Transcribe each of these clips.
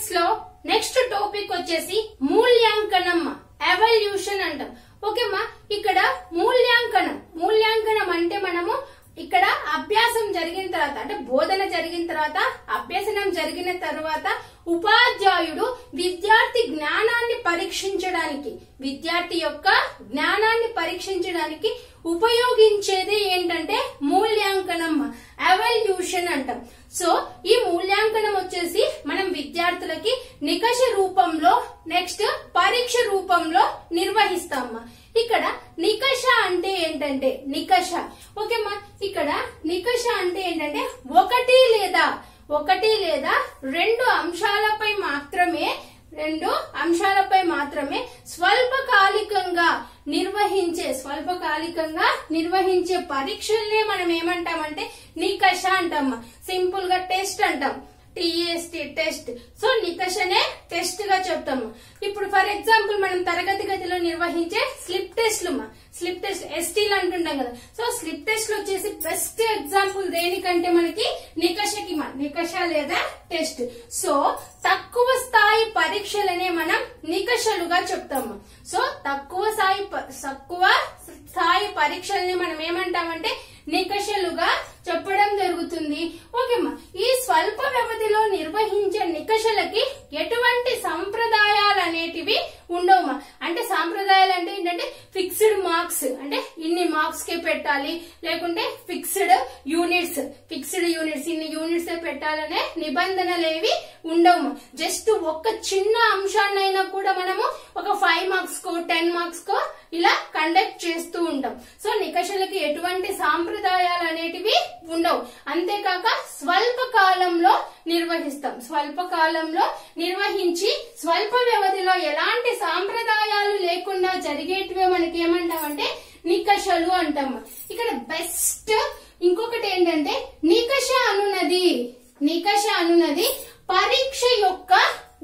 Mathematics లో next topic వచ్చేసి మూల్యాంకనం ఎవల్యూషన్ అంటాం ఓకేమ్మా ఇక్కడ మూల్యాంకనం మూల్యాంకనం అంటే మనము ఇక్కడ అభ్యాసం జరిగిన తర్వాత అంటే బోధన జరిగిన తర్వాత అభ్యసనం జరిగిన తర్వాత ఉపాధ్యాయుడు విద్యార్థి జ్ఞానాన్ని పరీక్షించడానికి విద్యార్థి యొక్క జ్ఞానాన్ని పరీక్షించడానికి ఉపయోగించేది ఏంటంటే మూల్యాంకనం ఎవల్యూషన్ అంటాం సో ఈ మూల్యాంకనం వచ్చేసి మనం విద్యార్థులకి నికష రూపంలో నెక్స్ట్ పరీక్ష రూపంలో నిర్వహిస్తామా ఇక్కడ నికష అంటే ఏంటంటే నికష ఓకేమ్మా ఇక్కడ నికష అంటే ఏంటంటే ఒకటి లేదా ఒకటి లేదా రెండు అంశాలపై మాత్రమే రెండు అంశాలపై మాత్రమే స్వల్పకాలికంగా నిర్వహించే స్వల్పకాలికంగా నిర్వహించే పరీక్షల్నే మనం ఏమంటామంటే నికష అంటాం సింపుల్ గా టెస్ట్ అంటాం టిఎస్టి టెస్ట్ సో నికషనే టెస్ట్ గా చెప్తాము ఇప్పుడు ఫర్ ఎగ్జాంపుల్ మనం తరగతి గదిలో నిర్వహించే స్లిప్ టెస్ట్లు స్లిప్ టెస్ట్ ఎస్టీలు అంటుంటాం కదా సో స్లిప్ టెస్ట్ వచ్చేసి బెస్ట్ ఎగ్జాంపుల్ దేనికంటే మనకి నికషకి మా నికష లేదా టెస్ట్ సో తక్కువ స్థాయి పరీక్షలనే మనం నికషలుగా చెప్తాము సో తక్కువ స్థాయి ప- తక్కువ స్థాయి పరీక్షల్ని మనం ఏమంటామంటే నికషలుగా చెప్పడం జరుగుతుంది ఓకేమ్మా ఈ స్వల్ప వ్యవధిలో నిర్వహించే నికషలకి ఎటువంటి సంప్రదాయాలు అనేటివి ఉండవుమా అంటే సాంప్రదాయాలు అంటే ఏంటంటే ఫిక్స్డ్ మార్క్స్ అంటే ఇన్ని మార్క్స్ కే పెట్టాలి లేకుంటే ఫిక్స్డ్ యూనిట్స్ ఫిక్స్డ్ యూనిట్స్ ఇన్ని యూనిట్స్ పెట్టాలనే నిబంధనలు ఏవి ఉండవు జస్ట్ ఒక్క చిన్న అంశాన్నైనా కూడా మనము ఒక ఫైవ్ మార్క్స్ కో టెన్ మార్క్స్ కో ఇలా కండక్ట్ చేస్తూ ఉంటాం సో నికషలకి ఎటువంటి సాంప్రదాయాలు అనేటివి ఉండవు అంతేకాక స్వల్ప కాలంలో నిర్వహిస్తాం స్వల్ప కాలంలో నిర్వహించి స్వల్ప వ్యవధిలో ఎలాంటి సాంప్రదాయాలు లేకుండా జరిగేటివే మనకి ఏమంటామంటే నికషలు అంటాం ఇక్కడ బెస్ట్ ఇంకొకటి ఏంటంటే నికష అనున్నది నికష అనున్నది పరీక్ష యొక్క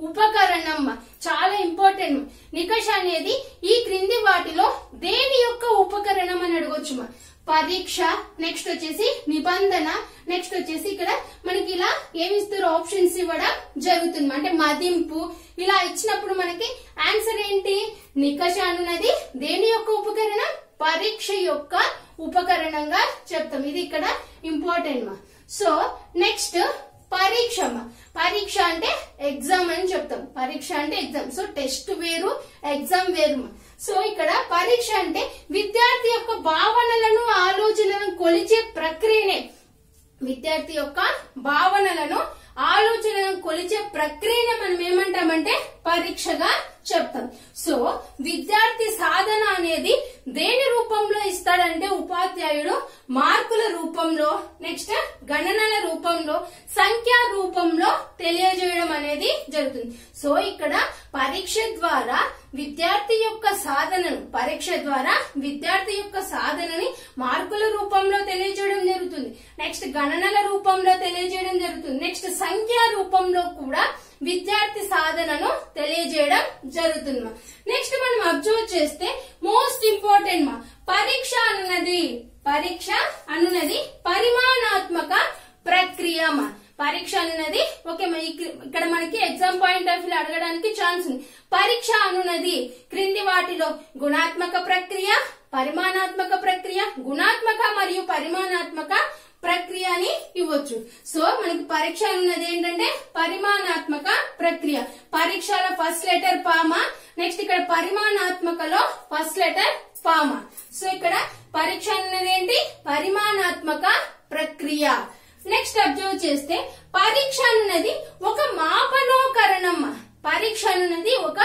ఉపకరణం చాలా ఇంపార్టెంట్ నికష అనేది ఈ క్రింది వాటిలో దేని యొక్క ఉపకరణం అని అడగొచ్చు పరీక్ష నెక్స్ట్ వచ్చేసి నిబంధన నెక్స్ట్ వచ్చేసి ఇక్కడ మనకి ఇలా ఏమి ఇస్తారు ఆప్షన్స్ ఇవ్వడం జరుగుతుంది అంటే మదింపు ఇలా ఇచ్చినప్పుడు మనకి ఆన్సర్ ఏంటి నికష అనున్నది దేని యొక్క ఉపకరణం పరీక్ష యొక్క ఉపకరణంగా చెప్తాం ఇది ఇక్కడ ఇంపార్టెంట్ మా సో నెక్స్ట్ పరీక్ష అమ్మ. పరీక్ష అంటే ఎగ్జామ్ అని చెప్తాం పరీక్ష అంటే ఎగ్జామ్ సో టెస్ట్ వేరు ఎగ్జామ్ వేరు అమ్మ. సో ఇక్కడ పరీక్ష అంటే విద్యార్థి యొక్క భావనలను ఆలోచనలను కొలిచే ప్రక్రియనే విద్యార్థి యొక్క భావనలను ఆలోచనలను కొలిచే ప్రక్రియనే మనం ఏమంటామంటే పరీక్షగా చెప్తాం సో విద్యార్థి సాధన అనేది దేని రూపంలో ఇస్తాడంటే ఉపాధ్యాయుడు మార్కుల రూపంలో నెక్స్ట్ గణనల రూపంలో సంఖ్యా రూపంలో తెలియజేయడం అనేది జరుగుతుంది సో ఇక్కడ పరీక్ష ద్వారా విద్యార్థి యొక్క సాధనను పరీక్ష ద్వారా విద్యార్థి యొక్క సాధనని మార్కుల రూపంలో తెలియజేయడం జరుగుతుంది నెక్స్ట్ గణనల రూపంలో తెలియజేయడం జరుగుతుంది నెక్స్ట్ సంఖ్యా రూపంలో కూడా విద్యార్థి సాధనను తెలియజేయడం జరుగుతుంది మా నెక్స్ట్ మనం అబ్జర్వ్ చేస్తే మోస్ట్ ఇంపార్టెంట్ మా పరీక్ష అనున్నది పరీక్ష అనున్నది పరిమాణాత్మక ప్రక్రియ మా పరీక్ష అనున్నది ఓకే మా ఇక్- ఇక్కడ మనకి ఎగ్జామ్ పాయింట్ ఆఫ్ వ్యూ అడగడానికి ఛాన్స్ ఉంది పరీక్ష అనున్నది క్రింది వాటిలో గుణాత్మక ప్రక్రియ పరిమాణాత్మక ప్రక్రియ గుణాత్మక మరియు పరిమాణాత్మక ప్రక్రియ అని ఇవ్వచ్చు సో మనకి పరీక్ష అన్నది ఏంటంటే పరిమాణాత్మక ప్రక్రియ పరీక్షల ఫస్ట్ లెటర్ పామా నెక్స్ట్ ఇక్కడ పరిమాణాత్మకలో ఫస్ట్ లెటర్ పామా సో ఇక్కడ పరీక్ష అన్నది ఏంటి పరిమాణాత్మక ప్రక్రియ నెక్స్ట్ అబ్జర్వ్ చేస్తే పరీక్ష అన్నది ఒక మాపనోకరణం పరీక్ష అన్నది ఒక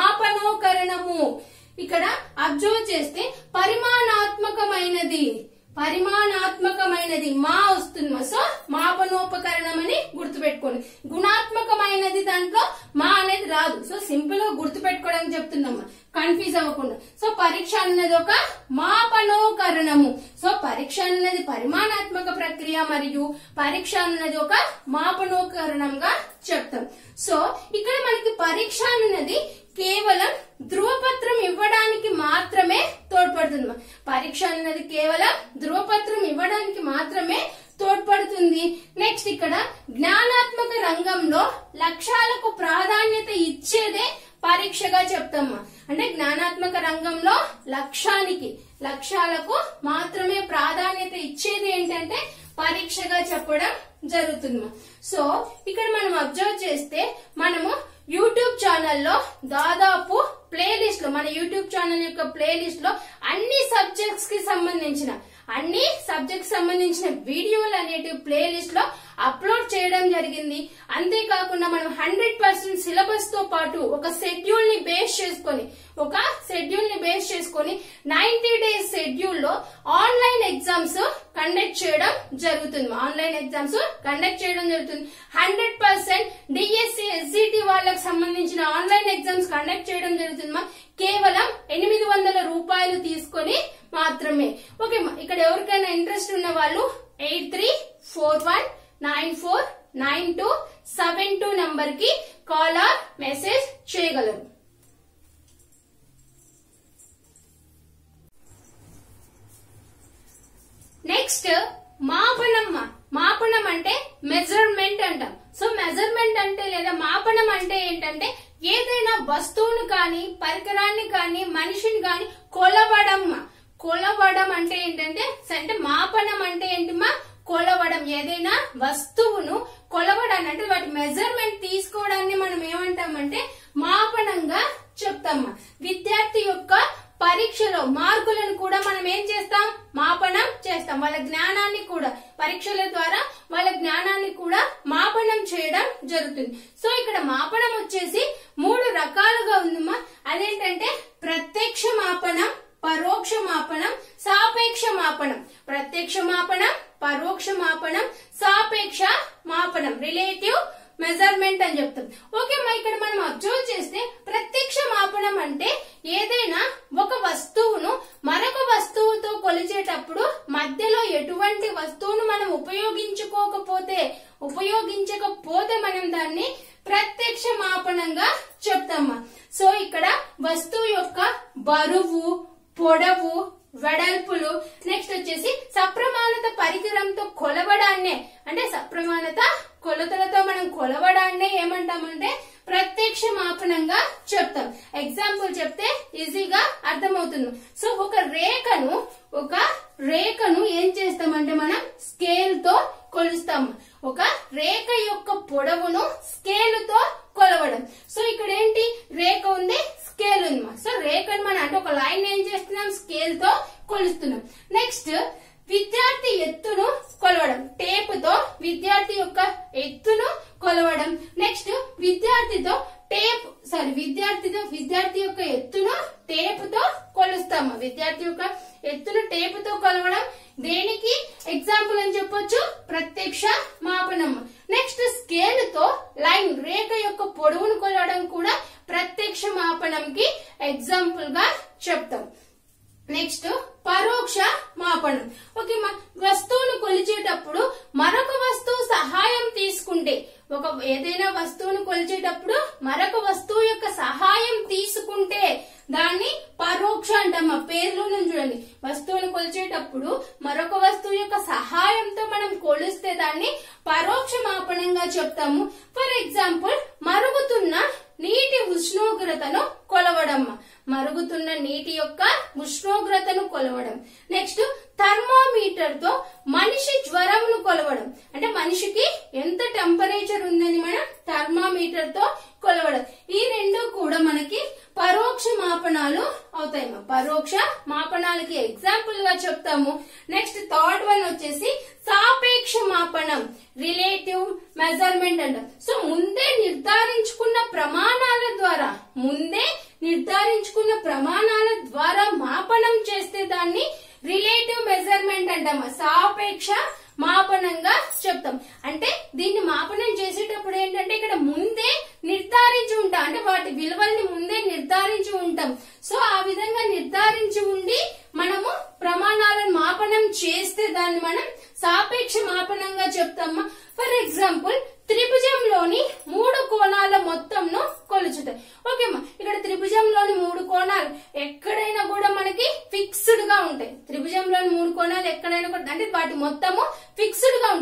మాపనోకరణము ఇక్కడ అబ్జర్వ్ చేస్తే పరిమాణాత్మకమైనది పరిమాణాత్మకమైనది మా వస్తుంది మా. సో మాపనోపకరణం అని గుర్తుపెట్టుకోండి గుణాత్మకమైనది దాంట్లో మా అనేది రాదు సో సింపుల్ గా గుర్తుపెట్టుకోవడానికి చెప్తుందమ్మా కన్ఫ్యూజ్ అవ్వకుండా సో పరీక్ష అన్నది ఒక మాపనోకరణము సో పరీక్ష అన్నది పరిమాణాత్మక ప్రక్రియ మరియు పరీక్ష అన్నది ఒక మాపనోకరణంగా చెప్తాం సో ఇక్కడ మనకి పరీక్ష అన్నది కేవలం ధృవపత్రం ఇవ్వడానికి మాత్రమే తోడ్పడుతుంది పరీక్ష అన్నది కేవలం ధృవపత్రం ఇవ్వడానికి మాత్రమే తోడ్పడుతుంది నెక్స్ట్ ఇక్కడ జ్ఞానాత్మక రంగంలో లక్ష్యాలకు ప్రాధాన్యత ఇచ్చేదే పరీక్షగా చెప్తామా అంటే జ్ఞానాత్మక రంగంలో లక్ష్యానికి లక్ష్యాలకు మాత్రమే ప్రాధాన్యత ఇచ్చేది ఏంటంటే పరీక్షగా చెప్పడం జరుగుతుంది సో ఇక్కడ మనం అబ్జర్వ్ చేస్తే మనము యూట్యూబ్ ఛానల్లో దాదాపు ప్లేలిస్ట్ లో మన యూట్యూబ్ ఛానల్ యొక్క ప్లేలిస్ట్ లో అన్ని సబ్జెక్ట్స్ కి సంబంధించిన అన్ని సబ్జెక్ట్ సంబంధించిన వీడియోలు అనేటివి ప్లేలిస్ట్ లో అప్లోడ్ చేయడం జరిగింది అంతేకాకుండా మనం హండ్రెడ్ పర్సెంట్ సిలబస్ తో పాటు ఒక షెడ్యూల్ ని బేస్ చేసుకొని ఒక షెడ్యూల్ ని బేస్ చేసుకొని నైన్టీ డేస్ షెడ్యూల్ లో ఆన్లైన్ ఎగ్జామ్స్ కండక్ట్ చేయడం జరుగుతుంది ఆన్లైన్ ఎగ్జామ్స్ కండక్ట్ చేయడం జరుగుతుంది హండ్రెడ్ పర్సెంట్ డిఎస్సి ఎస్జిటి వాళ్ళకి సంబంధించిన ఆన్లైన్ ఎగ్జామ్స్ కండక్ట్ చేయడం జరుగుతుంది కేవలం ఎనిమిది వందల రూపాయలు తీసుకొని మాత్రమే ఓకే ఇక్కడ ఎవరికైనా ఇంట్రెస్ట్ ఉన్న వాళ్ళు eight three four one nine four nine two seven two number కి కాల్ ఆర్ మెసేజ్ చేయగలరు నెక్స్ట్ మాపనం మాపనం అంటే మెజర్మెంట్ అంటాం సో మెజర్మెంట్ అంటే లేదా మాపనం అంటే ఏంటంటే ఏదైనా వస్తువును కానీ పరికరాన్ని కానీ మనిషిని కానీ కొలవడం కొలవడం అంటే ఏంటంటే అంటే మాపనం అంటే ఏంటిమా కొలవడం ఏదైనా వస్తువును కొలవడాన్ని అంటే వాటి మెజర్మెంట్ తీసుకోవడాన్ని మనం ఏమంటామంటే మాపనంగా చెప్తామా విద్యార్థి యొక్క పరీక్షలో మార్కులను కూడా మనం ఏం చేస్తాం మాపనం చేస్తాం వాళ్ళ జ్ఞానాన్ని కూడా పరీక్షల ద్వారా వాళ్ళ జ్ఞానాన్ని కూడా మాపనం చేయడం జరుగుతుంది సో ఇక్కడ మాపనం వచ్చేసి మూడు రకాలుగా ఉందమ్మా అదేంటంటే ప్రత్యక్ష మాపనం పరోక్ష మాపనం సాపేక్ష మాపనం ప్రత్యక్ష మాపనం పరోక్ష మాపనం సాపేక్ష మాపనం రిలేటివ్ మెజర్మెంట్ అని చెప్తాం ఓకే మా ఇక్కడ మనం అబ్జర్వ్ చేస్తే ప్రత్యక్ష మాపనం అంటే ఏదైనా ఒక వస్తువును మరొక వస్తువుతో కొలిచేటప్పుడు మధ్యలో ఎటువంటి వస్తువును మనం ఉపయోగించుకోకపోతే ఉపయోగించకపోతే మనం దాన్ని ప్రత్యక్ష మాపనంగా చెప్తామా సో ఇక్కడ వస్తువు యొక్క బరువు పొడవు వెడల్పులు నెక్స్ట్ వచ్చేసి సప్రమాణత పరికరంతో కొలవడాన్నే అంటే సప్రమాణత కొలతలతో మనం కొలవడాన్నే ఏమంటామంటే ప్రత్యక్ష మాపనంగా చెప్తాం ఎగ్జాంపుల్ చెప్తే ఈజీగా అర్థమవుతుంది సో ఒక రేఖను ఒక రేఖను ఏం చేస్తామంటే మనం స్కేల్ తో కొలుస్తాము ఒక రేఖ యొక్క పొడవును స్కేల్ తో కొలవడం సో ఇక్కడ ఏంటి రేఖ ఉంది స్కేల్ ఉంది సో రేఖను మనం అంటే ఒక లైన్ ఏం చేస్తున్నాం స్కేల్ తో కొలుస్తున్నాం నెక్స్ట్ విద్యార్థి ఎత్తును కొలవడం టేప్ తో విద్యార్థి యొక్క ఎత్తును కొలవడం నెక్స్ట్ విద్యార్థితో టేప్ సారీ విద్యార్థితో విద్యార్థి యొక్క ఎత్తును టేప్ తో కొలుస్తాము విద్యార్థి యొక్క ఎత్తును టేప్ తో కొలవడం దేనికి ఎగ్జాంపుల్ అని చెప్పొచ్చు ప్రత్యక్ష మాపనం నెక్స్ట్ స్కేల్ తో లైన్ రేఖ యొక్క పొడవును కొలవడం కూడా ప్రత్యక్ష మాపనంకి ఎగ్జాంపుల్ గా చెప్తాం నెక్స్ట్ పరోక్ష మాపనం ఓకే వస్తువును కొలిచేటప్పుడు మరొక వస్తువు సహాయం తీసుకుంటే ఒక ఏదైనా వస్తువును కొలిచేటప్పుడు మరొక వస్తువు యొక్క సహాయం తీసుకుంటే దాన్ని పరోక్ష అంటాం ఆ పేర్లోనే చూడండి వస్తువును కొలిచేటప్పుడు మరొక వస్తువు యొక్క సహాయంతో మనం కొలిస్తే దాన్ని పరోక్ష మాపనంగా చెప్తాము ఫర్ ఎగ్జాంపుల్ మరుగుతున్న నీటి ఉష్ణోగ్రతను కొలవడం మరుగుతున్న నీటి యొక్క ఉష్ణోగ్రతను కొలవడం నెక్స్ట్ థర్మోమీటర్ తో మనిషి జ్వరంను కొలవడం అంటే మనిషికి ఎంత టెంపరేచర్ ఉందని మనం థర్మామీటర్ తో కొలవడం ఈ రెండు కూడా మనకి పరోక్ష మాపనాలు అవుతాయి పరోక్ష మాపనాలకి ఎగ్జాంపుల్ గా చెప్తాము నెక్స్ట్ థర్డ్ వన్ వచ్చేసి సాపేక్ష మాపనం రిలేటివ్ మెజర్మెంట్ అంట సో ముందే నిర్ధారించుకున్న ప్రమాణాల ద్వారా ముందే నిర్ధారించుకున్న ప్రమాణాల ద్వారా మాపనం చేస్తే దాన్ని రిలేటివ్ మెజర్మెంట్ అంటాం సాపేక్ష మాపనంగా చెప్తాం అంటే దీన్ని మాపనం చేసేటప్పుడు ఏంటంటే ఇక్కడ ముందే నిర్ధారించి ఉంటాం అంటే వాటి విలువల్ని ముందే నిర్ధారించి ఉంటాం సో ఆ విధంగా నిర్ధారించి ఉండి మనము ప్రమాణాలను మాపనం చేస్తే దాన్ని మనం సాపేక్ష మాపనంగా చెప్తామా ఫర్ ఎగ్జాంపుల్ త్రిభుజంలోని మూడు కోణాల మొత్తంను కొలుచుట ఓకేమ్మా ఇక్కడ త్రిభుజంలోని మూడు కోణాలు ఎక్కడైనా కూడా మనకి ఫిక్స్డ్ గా ఉంటాయి త్రిభుజంలోని మూడు కోణాలు ఎక్కడైనా కూడా అంటే వాటి మొత్తము ఫిక్స్డ్ గా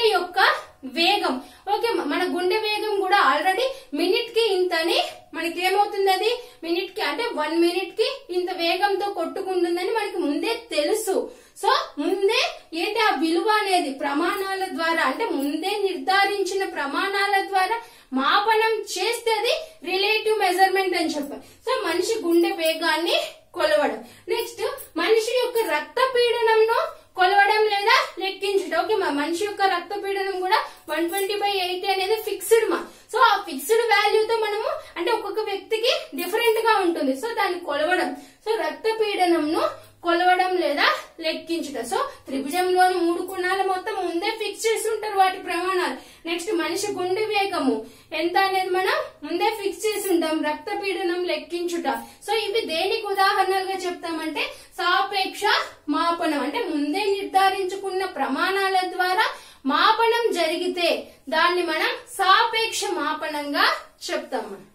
గుండె యొక్క వేగం ఓకే మన గుండె వేగం కూడా ఆల్రెడీ మినిట్ కి ఇంత అని మనకి ఏమవుతుంది అది మినిట్ కి అంటే వన్ మినిట్ కి ఇంత వేగంతో కొట్టుకుంటుందని మనకి ముందే తెలుసు సో ముందే ఏంటి ఆ విలువ అనేది ప్రమాణాల ద్వారా అంటే ముందే నిర్ధారించిన ప్రమాణాల ద్వారా మాపనం చేస్తే అది రిలేటివ్ మెజర్మెంట్ అని చెప్పారు సో మనిషి గుండె వేగాన్ని కొలవడం నెక్స్ట్ మనిషి యొక్క రక్త పీడనంను కొలవడం లేదా లెక్కించడం ఓకే మా మనిషి యొక్క రక్త పీడనం కూడా వన్ ట్వంటీ బై ఎయిటీ అనేది ఫిక్స్డ్ మా సో ఆ ఫిక్స్డ్ వాల్యూతో మనము అంటే ఒక్కొక్క వ్యక్తికి డిఫరెంట్ గా ఉంటుంది సో దాన్ని కొలవడం సో రక్త పీడనంను కొలవడం లేదా లెక్కించడం సో త్రిభుజంలోని మూడు కోణాలు మొత్తం ముందే ఫిక్స్ చేసి ఉంటారు వాటి ప్రమాణాలు నెక్స్ట్ మనిషి గుండె వేగము ఎంత అనేది మనం ముందే ఫిక్స్ చేసి ఉంటాం రక్త పీడనం లెక్కించుట సో ఇవి దేనికి ఉదాహరణలుగా చెప్తామంటే సాపేక్ష మాపనం అంటే ముందే నిర్ధారించుకున్న ప్రమాణాల ద్వారా మాపనం జరిగితే దాన్ని మనం సాపేక్ష మాపనంగా చెప్తాం మనం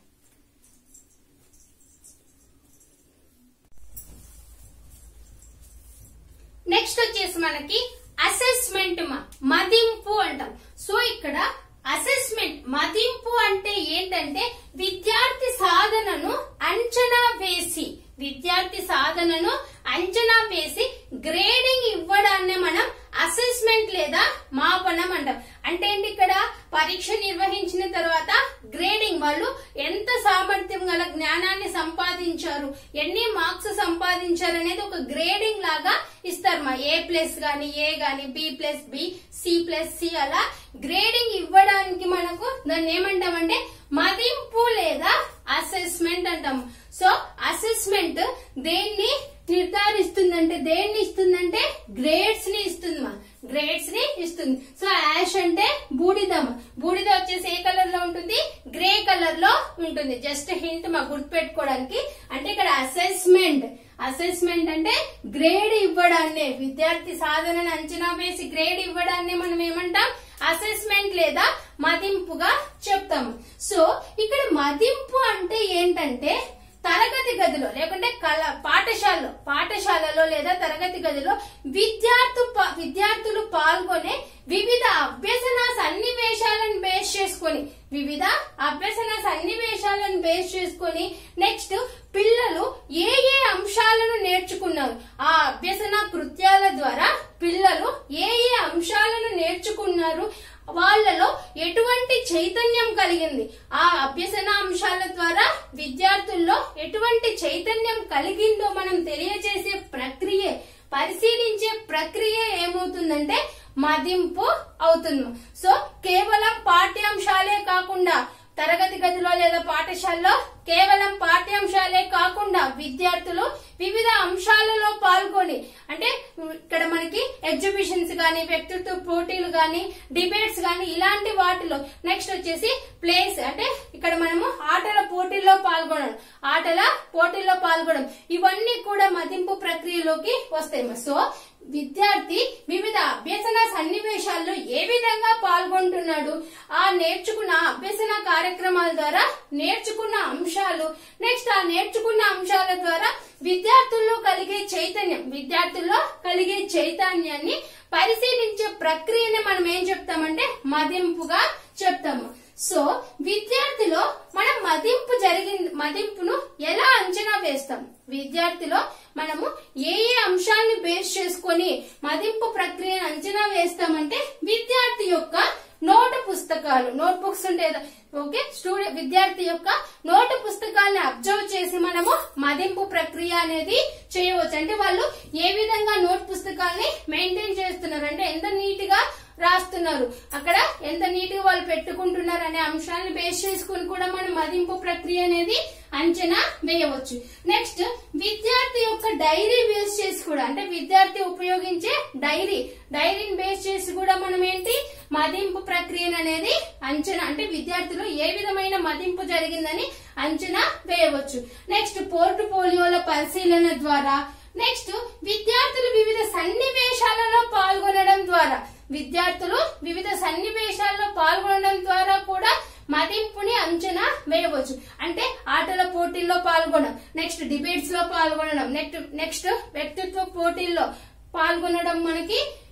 నెక్స్ట్ వచ్చేసి మనకి అసెస్మెంట్ మదింపు అంటాం సో ఇక్కడ అసెస్మెంట్ మదింపు అంటే ఏంటంటే విద్యార్థి సాధనను అంచనా వేసి విద్యార్థి సాధనను అంచనా వేసి గ్రేడింగ్ ఇవ్వడాన్ని మనం అసెస్మెంట్ లేదా మాపనం అంటాం అంటే ఏంటి ఇక్కడ పరీక్ష నిర్వహించిన తర్వాత గ్రేడింగ్ వాళ్ళు ఎంత సామర్థ్యం గల జ్ఞానాన్ని సంపాదించారు ఎన్ని మార్క్స్ సంపాదించారు అనేది ఒక గ్రేడింగ్ లాగా ఇస్తారు మా ఏ ప్లస్ గాని ఏ గాని B plus B C plus C అలా గ్రేడింగ్ ఇవ్వడానికి మనకు దాన్ని ఏమంటామంటే మదింపు లేదా అసెస్మెంట్ అంటాము సో అసెస్మెంట్ దేన్ని నిర్ధారిస్తుందంటే దేన్ని ఇస్తుందంటే గ్రేడ్స్ ని ఇస్తుంది మా గ్రేడ్స్ ని ఇస్తుంది సో యాష్ అంటే బూడిదం బూడిద వచ్చేసి ఏ కలర్ లో ఉంటుంది గ్రే కలర్ లో ఉంటుంది జస్ట్ హింట్ మా గుర్తుపెట్టుకోవడానికి అంటే ఇక్కడ అసెస్మెంట్ అసెస్మెంట్ అంటే గ్రేడ్ ఇవ్వడాన్ని విద్యార్థి సాధనను అంచనా వేసి గ్రేడ్ ఇవ్వడాన్ని మనం ఏమంటాం అసెస్మెంట్ లేదా మదింపుగా చెప్తాము సో ఇక్కడ మదింపు అంటే ఏంటంటే తరగతి గదిలో లేకుంటే కళ పాఠశాలలో పాఠశాలలో లేదా తరగతి గదిలో విద్యార్థు ప- విద్యార్థులు పాల్గొనే వివిధ అభ్యసన సన్నివేశాలను బేస్ చేసుకొని వివిధ అభ్యసన సన్నివేశాలను బేస్ చేసుకొని నెక్స్ట్ పిల్లలు ఏ ఏ అంశాలను నేర్చుకున్నారు ఆ అభ్యసన కృత్యాల ద్వారా పిల్లలు ఏ ఏ అంశాలను నేర్చుకున్నారు వాళ్ళలో ఎటువంటి చైతన్యం కలిగింది ఆ అభ్యసన అంశాల ద్వారా విద్యార్థుల్లో ఎటువంటి చైతన్యం కలిగిందో మనం తెలియజేసే ప్రక్రియ పరిశీలించే ప్రక్రియ ఏమవుతుందంటే మదింపు అవుతుంది సో కేవలం పాఠ్యాంశాలే కాకుండా తరగతి గదిలో లేదా పాఠశాలలో కేవలం పాఠ్యాంశాలే కాకుండా విద్యార్థులు వివిధ అంశాలలో పాల్గొని అంటే ఇక్కడ మనకి ఎగ్జిబిషన్స్ గాని వ్యక్తిత్వ పోటీలు గాని డిబేట్స్ గాని ఇలాంటి వాటిలో నెక్స్ట్ వచ్చేసి ప్లేస్ అంటే ఇక్కడ మనము ఆటల పోటీల్లో పాల్గొనడం ఆటల పోటీల్లో పాల్గొనడం ఇవన్నీ కూడా మదింపు ప్రక్రియలోకి వస్తాయి సో విద్యార్థి వివిధ అభ్యసన సన్నివేశాల్లో ఏ విధంగా పాల్గొంటున్నాడు ఆ నేర్చుకున్న అభ్యసన కార్యక్రమాల ద్వారా నేర్చుకున్న అంశాలు నెక్స్ట్ ఆ నేర్చుకున్న అంశాల ద్వారా విద్యార్థుల్లో కలిగే చైతన్యం విద్యార్థుల్లో కలిగే చైతన్యాన్ని పరిశీలించే ప్రక్రియని మనం ఏం చెప్తామంటే మదింపుగా చెప్తాము సో విద్యార్థిలో మనం మదింపు జరిగింది మదింపును ఎలా అంచనా వేస్తాం విద్యార్థిలో మనము ఏ ఏ అంశాన్ని బేస్ చేసుకొని మదింపు ప్రక్రియను అంచనా వేస్తామంటే విద్యార్థి యొక్క నోటు పుస్తకాలు నోట్ బుక్స్ ఉంటాయి కదా, ఓకే స్టూడెంట్ విద్యార్థి యొక్క నోటు పుస్తకాలను అబ్జర్వ్ చేసి మనము మదింపు ప్రక్రియ అనేది చేయవచ్చు అంటే వాళ్ళు ఏ విధంగా నోట్ పుస్తకాల్ని మెయింటైన్ చేస్తున్నారు అంటే ఎంత నీట్ గా రాస్తున్నారు అక్కడ ఎంత నీట్ గా వాళ్ళు పెట్టుకుంటున్నారు అనే అంశాన్ని బేస్ చేసుకుని కూడా మనం మదింపు ప్రక్రియ అనేది అంచనా వేయవచ్చు నెక్స్ట్ విద్యార్థి యొక్క డైరీ బేస్ చేసి కూడా అంటే విద్యార్థి ఉపయోగించే డైరీ డైరీని బేస్ చేసి కూడా మనం ఏంటి మదింపు ప్రక్రియను అనేది అంచనా అంటే విద్యార్థిలో ఏ విధమైన మదింపు జరిగిందని అంచనా వేయవచ్చు నెక్స్ట్ పోర్టుపోలియోల పరిశీలన ద్వారా నెక్స్ట్ విద్యార్థులు వివిధ సన్నివేశాలలో పాల్గొనడం ద్వారా విద్యార్థులు వివిధ సన్నివేశాల్లో పాల్గొనడం ద్వారా కూడా మదింపుని అంచనా వేయవచ్చు అంటే ఆటల పోటీల్లో పాల్గొనడం నెక్స్ట్ డిబేట్స్ లో పాల్గొనడం నెక్స్ట్ నెక్స్ట్ వ్యక్తిత్వ పోటీల్లో పాల్గొనడం మనకి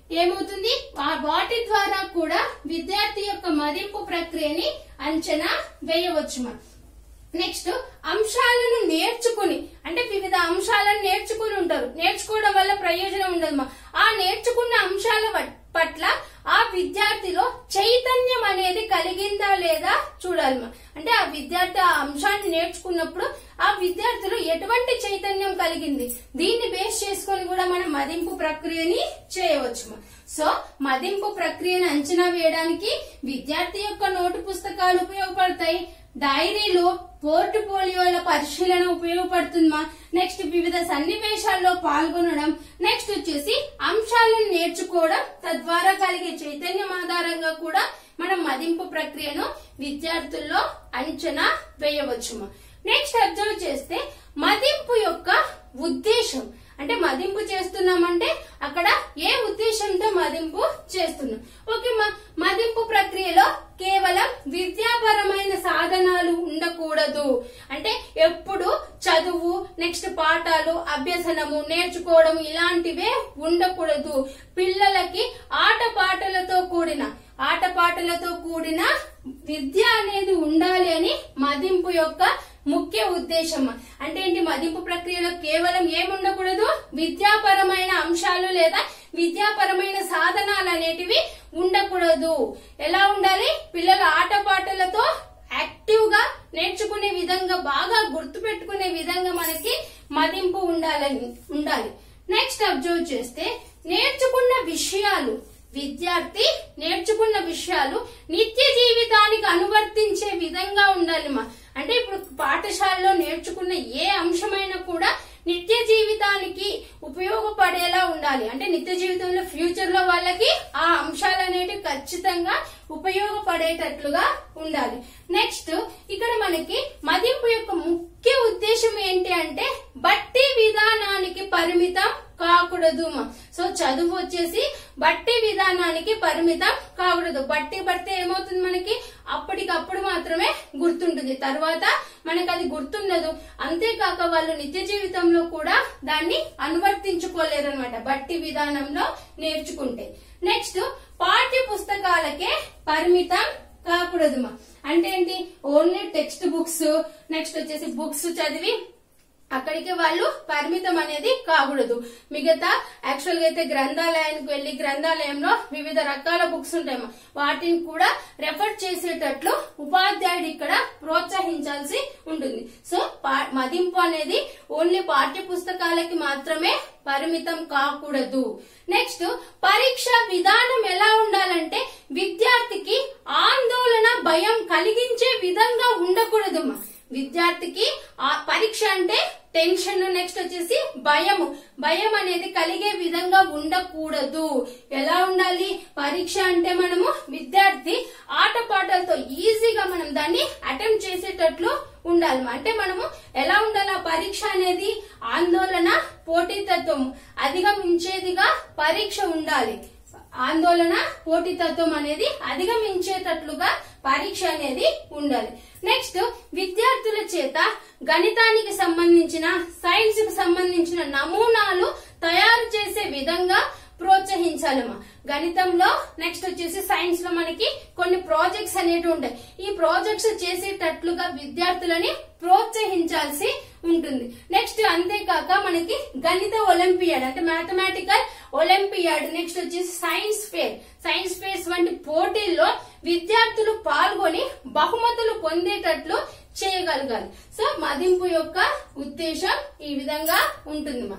ఏమవుతుంది వా- వాటి ద్వారా కూడా విద్యార్థి యొక్క మదింపు ప్రక్రియని అంచనా వేయవచ్చు మనం నెక్స్ట్ అంశాలను నేర్చుకుని అంటే వివిధ అంశాలను నేర్చుకుని ఉంటారు నేర్చుకోవడం వల్ల ప్రయోజనం ఉండదు మా ఆ నేర్చుకున్న అంశాల వ- పట్ల ఆ విద్యార్థిలో చైతన్యం అనేది కలిగిందా లేదా చూడాలి మా అంటే ఆ విద్యార్థి ఆ అంశాన్ని నేర్చుకున్నప్పుడు ఆ విద్యార్థిలో ఎటువంటి చైతన్యం కలిగింది దీన్ని బేస్ చేసుకొని కూడా మనం మదింపు ప్రక్రియని చేయవచ్చు మా సో మదింపు ప్రక్రియను అంచనా వేయడానికి విద్యార్థి యొక్క నోటు పుస్తకాలు ఉపయోగపడతాయి డైరీలు పోర్ట్ఫోలియోల పరిశీలన ఉపయోగపడుతుందా నెక్స్ట్ వివిధ సన్నివేశాల్లో పాల్గొనడం నెక్స్ట్ వచ్చేసి అంశాలను నేర్చుకోవడం తద్వారా కలిగే చైతన్యం ఆధారంగా కూడా మనం మదింపు ప్రక్రియను విద్యార్థుల్లో అంచనా వేయవచ్చు నెక్స్ట్ అబ్జర్వ్ చేస్తే మదింపు యొక్క ఉద్దేశం అంటే మదింపు చేస్తున్నామంటే అక్కడ ఏ ఉద్దేశంతో మదింపు చేస్తున్నాం ఓకే మా మదింపు ప్రక్రియలో కేవలం విద్యాపరమైన సాధనాలు ఉండకూడదు అంటే ఎప్పుడు చదువు నెక్స్ట్ పాఠాలు అభ్యసనము నేర్చుకోవడం ఇలాంటివే ఉండకూడదు పిల్లలకి ఆట పాటలతో కూడిన ఆటపాటలతో కూడిన విద్య అనేది ఉండాలి అని మదింపు యొక్క ముఖ్య ఉద్దేశం అంటే ఏంటి మదింపు ప్రక్రియలో కేవలం ఏముండకూడదు విద్యాపరమైన అంశాలు లేదా విద్యాపరమైన సాధనాలు అనేటివి ఉండకూడదు ఎలా ఉండాలి పిల్లల ఆటపాటలతో యాక్టివ్ గా నేర్చుకునే విధంగా బాగా గుర్తు పెట్టుకునే విధంగా మనకి మదింపు ఉండాలని ఉండాలి నెక్స్ట్ అబ్జర్వ్ చేస్తే నేర్చుకున్న విషయాలు విద్యార్థి నేర్చుకున్న విషయాలు నిత్య జీవితానికి అనువర్తించే విధంగా ఉండాలి మా అంటే ఇప్పుడు పాఠశాలలో నేర్చుకున్న ఏ అంశమైనా కూడా నిత్య జీవితానికి ఉపయోగపడేలా ఉండాలి అంటే నిత్య జీవితంలో ఫ్యూచర్ లో వాళ్ళకి ఆ అంశాలు అనేటివి ఖచ్చితంగా ఉపయోగపడేటట్లుగా ఉండాలి నెక్స్ట్ ఇక్కడ మనకి మదింపు యొక్క ముఖ్య ఉద్దేశం ఏంటి అంటే బట్టి విధానానికి పరిమితం కాకూడదు మా. సో చదువు వచ్చేసి బట్టి విధానానికి పరిమితం కాకూడదు బట్టి పడితే ఏమవుతుంది మనకి అప్పటికప్పుడు మాత్రమే గుర్తుంటుంది తర్వాత మనకు అది గుర్తుండదు అంతేకాక వాళ్ళు నిత్య జీవితంలో కూడా దాన్ని అనువర్తించుకోలేరు అనమాట బట్టి విధానంలో నేర్చుకుంటే నెక్స్ట్ పాఠ్య పుస్తకాలకే పరిమితం కాకూడదు మా అంటే ఏంటి ఓన్లీ టెక్స్ట్ బుక్స్ నెక్స్ట్ వచ్చేసి బుక్స్ చదివి అక్కడికి వాళ్ళు పరిమితం అనేది కాకూడదు మిగతా యాక్చువల్ గా అయితే గ్రంథాలయానికి వెళ్లి గ్రంథాలయంలో వివిధ రకాల బుక్స్ ఉంటాయమ్మా వాటిని కూడా రెఫర్ చేసేటట్లు ఉపాధ్యాయుడు ఇక్కడ ప్రోత్సహించాల్సి ఉంటుంది సో పా- మదింపు అనేది ఓన్లీ పాఠ్య పుస్తకాలకి మాత్రమే పరిమితం కాకూడదు నెక్స్ట్ పరీక్ష విధానం ఎలా ఉండాలంటే విద్యార్థికి ఆందోళన భయం కలిగించే విధంగా ఉండకూడదమ్మా విద్యార్థికి ఆ పరీక్ష అంటే టెన్షన్ నెక్స్ట్ వచ్చేసి భయం భయం అనేది కలిగే విధంగా ఉండకూడదు ఎలా ఉండాలి పరీక్ష అంటే మనము విద్యార్థి ఆటపాటలతో ఈజీగా మనం దాన్ని అటెంప్ట్ చేసేటట్లు ఉండాలి అంటే మనము ఎలా ఉండాలి ఆ పరీక్ష అనేది ఆందోళన పోటీతత్వం అధిగమించేదిగా పరీక్ష ఉండాలి ఆందోళన పోటీతత్వం అనేది అధిగమించేటట్లుగా పరీక్ష అనేది ఉండాలి నెక్స్ట్ విద్యార్థుల చేత గణితానికి సంబంధించిన సైన్స్ కు సంబంధించిన నమూనాలు తయారు చేసే విధంగా ప్రోత్సహించాలమ్మా గణితంలో నెక్స్ట్ వచ్చేసి సైన్స్ లో మనకి కొన్ని ప్రాజెక్ట్స్ అనేవి ఉంటాయి ఈ ప్రాజెక్ట్స్ చేసేటట్లుగా విద్యార్థులని ప్రోత్సహించాల్సి ఉంటుంది నెక్స్ట్ అంతేకాక మనకి గణిత ఒలింపియాడ్ అంటే మ్యాథమెటికల్ ఒలింపియాడ్ నెక్స్ట్ వచ్చేసి సైన్స్ ఫేర్ సైన్స్ ఫేర్స్ వంటి పోటీల్లో విద్యార్థులు పాల్గొని బహుమతులు పొందేటట్లు చేయగలగాలి సో మదింపు యొక్క ఉద్దేశం ఈ విధంగా ఉంటుంది మా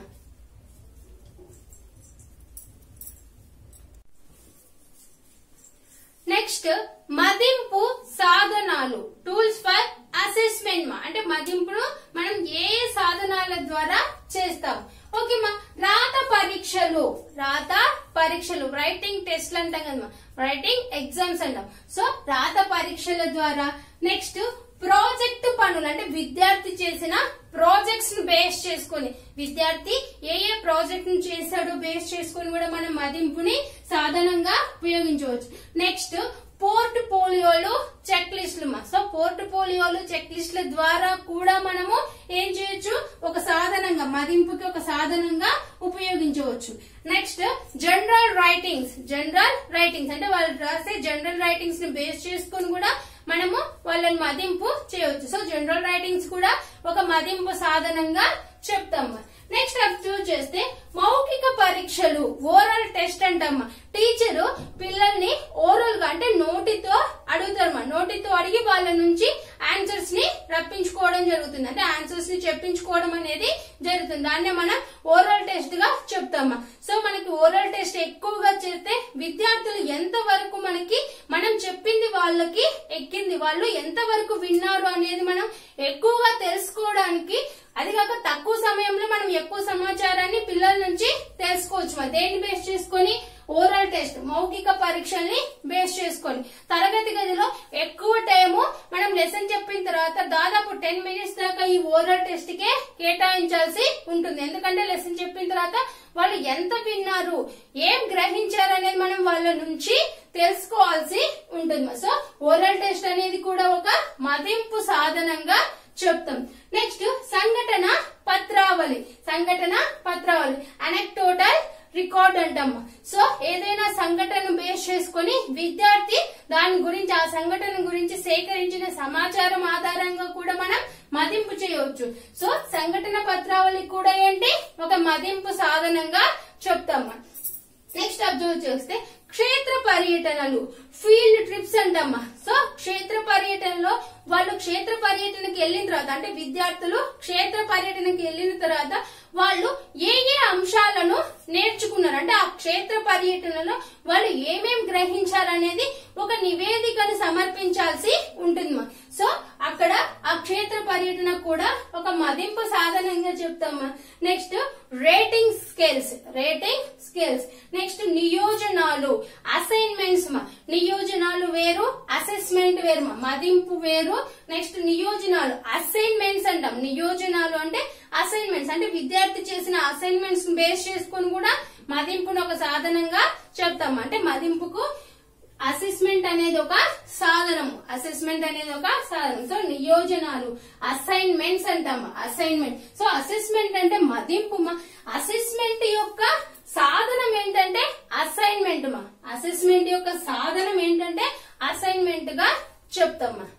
నెక్స్ట్ మదింపు సాధనాలు టూల్స్ ఫర్ అసెస్మెంట్ మా అంటే మదింపును మనం ఏ ఏ సాధనాల ద్వారా చేస్తాం ఓకే మా రాత పరీక్షలు రాత పరీక్షలు రైటింగ్ టెస్ట్లు అంటాం కదా రైటింగ్ ఎగ్జామ్స్ అంటాం సో రాత పరీక్షల ద్వారా నెక్స్ట్ ప్రాజెక్టు పనులు అంటే విద్యార్థి చేసిన ప్రాజెక్ట్స్ ను బేస్ చేసుకొని విద్యార్థి ఏ ఏ ప్రాజెక్ట్ ను చేశాడో బేస్ చేసుకొని కూడా మనం మదింపుని సాధనంగా ఉపయోగించవచ్చు నెక్స్ట్ పోర్ట్ పోలియోలు చెక్ లిస్టులు మా సో పోర్ట్ పోర్ట్ఫోలియోలు చెక్ లిస్ట్ల ద్వారా కూడా మనము ఏం చేయొచ్చు ఒక సాధనంగా మదింపుకి ఒక సాధనంగా ఉపయోగించవచ్చు next general writings general writings అంటే వాళ్ళు రాసే జనరల్ రైటింగ్స్ ని బేస్ చేసుకొని కూడా మనము వాళ్ళని మదింపు చేయవచ్చు సో జనరల్ రైటింగ్స్ కూడా ఒక మదింపు సాధనంగా చెప్తాము నెక్స్ట్ అబ్జర్వ్ చేస్తే మౌఖిక పరీక్షలు ఓరల్ టెస్ట్ అంటమ్మా టీచరు పిల్లల్ని ఓరల్ గా అంటే నోటితో అడుగుతారమ్మా నోటితో అడిగి వాళ్ళ నుంచి ఆన్సర్స్ ని రప్పించుకోవడం జరుగుతుంది అంటే ఆన్సర్స్ ని చెప్పించుకోవడం అనేది జరుగుతుంది దాన్నే మనం ఓరల్ టెస్ట్ గా చెప్తామా సో మనకి ఓరల్ టెస్ట్ ఎక్కువగా చేస్తే విద్యార్థులు ఎంత వరకు మనకి మనం చెప్పింది వాళ్ళకి ఎక్కింది వాళ్ళు ఎంత వరకు విన్నారు అనేది మనం ఎక్కువగా తెలుసుకోవడానికి అది కాక తక్కువ సమయంలో మనం ఎక్కువ సమాచారాన్ని పిల్లల నుంచి తెలుసుకోవచ్చు మరి దేన్ని బేస్ చేసుకొని ఓరల్ టెస్ట్ మౌఖిక పరీక్షల్ని బేస్ చేసుకొని తరగతి గదిలో ఎక్కువ టైము మనం లెసన్ చెప్పిన తర్వాత దాదాపు టెన్ మినిట్స్ దాకా ఈ ఓరల్ టెస్ట్ కే కేటాయించాల్సి ఉంటుంది ఎందుకంటే లెసన్ చెప్పిన తర్వాత వాళ్ళు ఎంత విన్నారు ఏం గ్రహించారు అనేది మనం వాళ్ళ నుంచి తెలుసుకోవాల్సి ఉంటుంది సో ఓరల్ టెస్ట్ అనేది కూడా ఒక మదింపు సాధనంగా చెప్తాం నెక్స్ట్ సంఘటన పత్రావళి సంఘటన పత్రావళి అనెక్టోటల్ రికార్డ్ అంటాం సో ఏదైనా సంఘటన బేస్ చేసుకొని విద్యార్థి దాని గురించి ఆ సంఘటన గురించి సేకరించిన సమాచారం ఆధారంగా కూడా మనం మదింపు చేయవచ్చు సో సంఘటన పత్రావళి కూడా ఏంటి ఒక మదింపు సాధనంగా చెప్తాం నెక్స్ట్ అబ్జర్వ్ చేస్తే క్షేత్ర పర్యటనలు ఫీల్డ్ ట్రిప్స్ అంటమ్మా సో క్షేత్ర పర్యటనలో వాళ్ళు క్షేత్ర పర్యటనకి వెళ్ళిన తర్వాత అంటే విద్యార్థులు క్షేత్ర పర్యటనకి వెళ్ళిన తర్వాత వాళ్ళు ఏ ఏ అంశాలను నేర్చుకున్నారు అంటే ఆ క్షేత్ర పర్యటనలో వాళ్ళు ఏమేం గ్రహించారనేది ఒక నివేదికను సమర్పించాల్సి ఉంటుంది సో అక్కడ ఆ క్షేత్ర పర్యటన కూడా ఒక మదింపు సాధనంగా చెప్తామా next rating scales rating scales next నియోజనాలు అసైన్మెంట్స్ మా నియోజనాలు వేరు అసెస్మెంట్ వేరు మా మదింపు వేరు నెక్స్ట్ నియోజనాలు అసైన్మెంట్స్ అంటాం నియోజనాలు అంటే అసైన్మెంట్స్ అంటే విద్యార్థి చేసిన అసైన్మెంట్స్ బేస్ చేసుకొని కూడా మదింపును ఒక సాధనంగా చెప్తాం అంటే మదింపుకు అసెస్మెంట్ అనేది ఒక సాధనము అసెస్మెంట్ అనేది ఒక సాధనం సో నియోజనాలు అసైన్మెంట్స్ అంటాం అసైన్మెంట్ సో అసెస్మెంట్ అంటే మదింపు మా అసెస్మెంట్ యొక్క సాధనం ఏంటంటే అసైన్మెంట్ మా అసెస్మెంట్ యొక్క సాధనం ఏంటంటే అసైన్మెంట్ గా చెప్తామా